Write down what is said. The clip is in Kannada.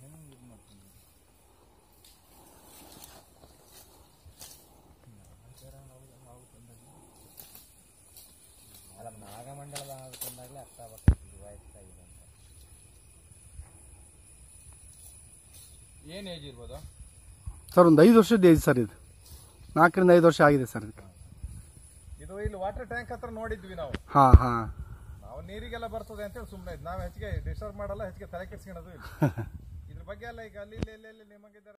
ಹೆಂಗೆ ಇದು ಮಾಡ್ತೀನಿ ಅಲ್ಲ ನಾಗಮಂಡಲದ ತಂದಾಗಲೇ ಅರ್ಥ ಆಗ್ಬೇಕು ವಯಸ್ಸಾಗಿದೆ ಅಂತ ಏನು ಏಜ್ ಇರ್ಬೋದು ಸರ್ ಒಂದು ಐದು ವರ್ಷದ ಏಜ್ ಸರ್ ಇದು ನಾಲ್ಕರಿಂದ ಐದು ವರ್ಷ ಆಗಿದೆ ಸರ್ ಇದಕ್ಕೆ ಇದು ಇಲ್ಲಿ ವಾಟರ್ ಟ್ಯಾಂಕ್ ಹತ್ರ ನೋಡಿದ್ವಿ ನಾವು ಹಾಂ ಹಾಂ ನಾವು ನೀರಿಗೆಲ್ಲ ಬರ್ತದೆ ಅಂತೇಳಿ ಸುಮ್ಮನೆ ನಾವು ಹೆಚ್ಚಿಗೆ ಡಿಸ್ಟರ್ಬ್ ಮಾಡಲ್ಲ ಹೆಚ್ಚಿಗೆ ತಲೆ ಕೆಡ್ಸ್ಕೊಳೋದು ಇಲ್ಲ ಇದ್ರ ಬಗ್ಗೆ ಎಲ್ಲ ಈಗ ಅಲ್ಲಿ ಇಲ್ಲಿ ಇಲ್ಲಿ ನಿಮಗೆ